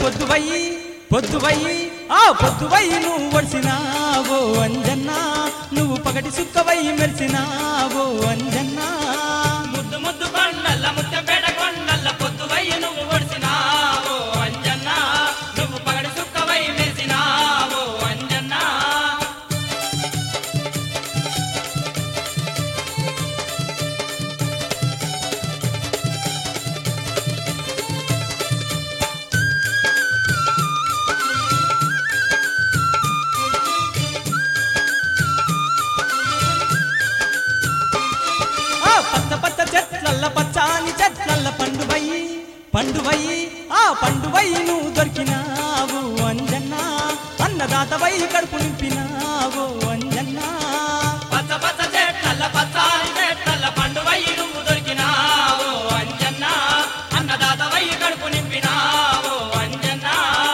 పొద్దువయ్యి పొద్దువయ్యి ఆ పొద్దువయ్యి నువ్వు వడిసినావో అంజన్నా నువ్వు పగటి సుక్కవై మెరిసినావో అంజన్నా ముద్దు ముద్దు కొండల్ల ముత్యంపేట కొండల్ల పొద్దువయ్య నువ్వు ఒడిసినావో అంజన్న నువ్వు పగడి సుక్కవై మెరిసినావో అంజన్న ఆ పచ్చ పచ్చ చెట్లల్ల పచ్చాని చెట్లల్ల పండువయ్యి పండువయ్యి ఆ పండువయ్యి నువ్వు దొరికినావు అంజన్నా అన్నదాతవై కడుపు నింపినావు అంజన్నా పచ్చ పచ్చ చెట్లల్ల పచ్చాని చెట్లల్ల పండువయ్యి నువ్వు దొరికినావో అంజన్న అన్నదాతవయ్యి కడుపు నింపినావో అంజన్న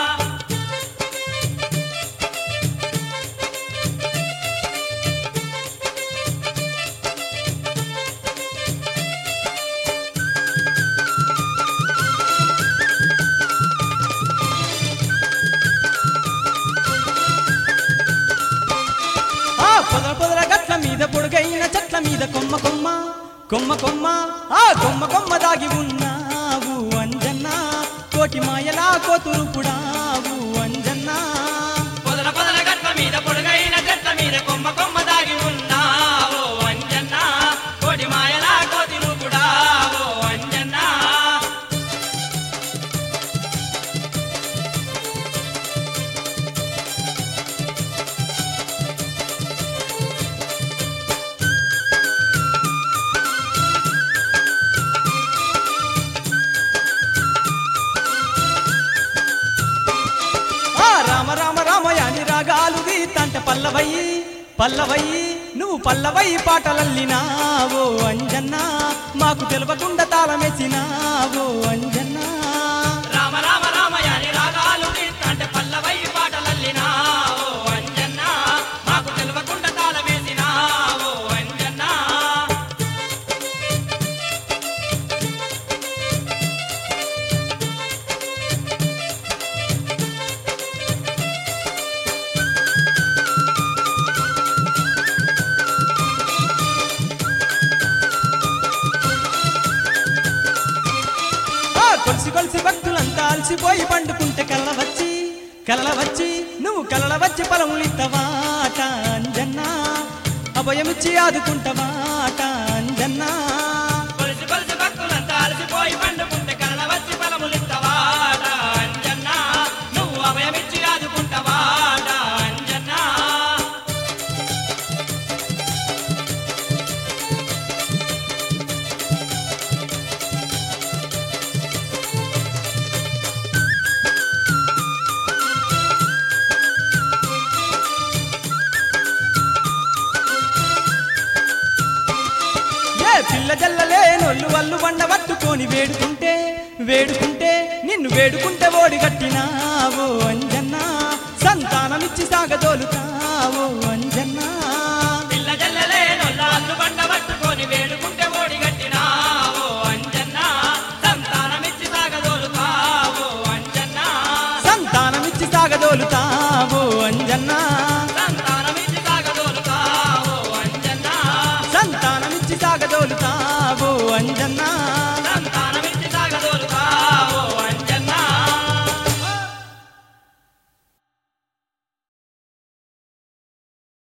ఆ పొదల పొదల గట్ల మీద పొడుగైన చెట్ల మీద కొమ్మ కొమ్మ కొమ్మ కొమ్మ ఆ కొమ్మ కొమ్మ దాగి ఉన్నావు అంజన్నా కోటి మాయలా కోతురు పుడావు అంజన్నా పొదల పొదల గట్ల మీద పొడుగైన చెట్ల మీద కొమ్మ కొమ్మ దాగి ఉన్నావో అంజన్న కోటి మాయలా కోతి రూపుడావో అంజన్న ఆ రామ రామ రామయాని రాగాలు గీతంట పల్లవయ్యి పల్లవయ్యి నువ్వు పల్లవయ్యి పాటలల్లినావో అంజన్నా మాకు తెలవకుండా తాళమేసినావో అంజన్నా రామ రామ రామయాని రాగాలు అంటే పల్లవై పాటలల్లినావో అంజన్న మాకు తెలవకుండా తాళమేసినావో అంజన్న ఆ కొలిసి కొలిసి భక్తులంతా అలసిపోయి పండుకుంటే కళ్ళ వచ్చి కలల వచ్చి నువ్వు కలల వచ్చి పొలములిత్తవాట అంజన్నా అభయమిచ్చి ఆదుకుంటవాట అంజన్నా కొలిసి కొలిసి భక్తులంతా అలసిపోయి పండుకుంటే కళ్ళ వచ్చి ఫలములిత్తవాట అంజన్న నువ్వు అభయమిచ్చి ఆదుకుంటవాట అంజన్న ఏ పిల్ల జల్లలేనొల్లు వల్లు వండ పట్టుకొని వేడుకుంటే వేడుకుంటే నిన్ను వేడుకుంటే ఓడి గట్టినావో అంజన్నా సంతానమిచ్చి సాగదోలుతావో అంజన్నా పిల్ల జల్లలే నొల్లాళ్ళు బండ పట్టుకొని వేడుకుంటే ఓడి గట్టినావో అంజన్న సంతానమిచ్చి సాగదోలుతావో అంజన్న సంతానమిచ్చి సాగదోలుతావో అంజన్నా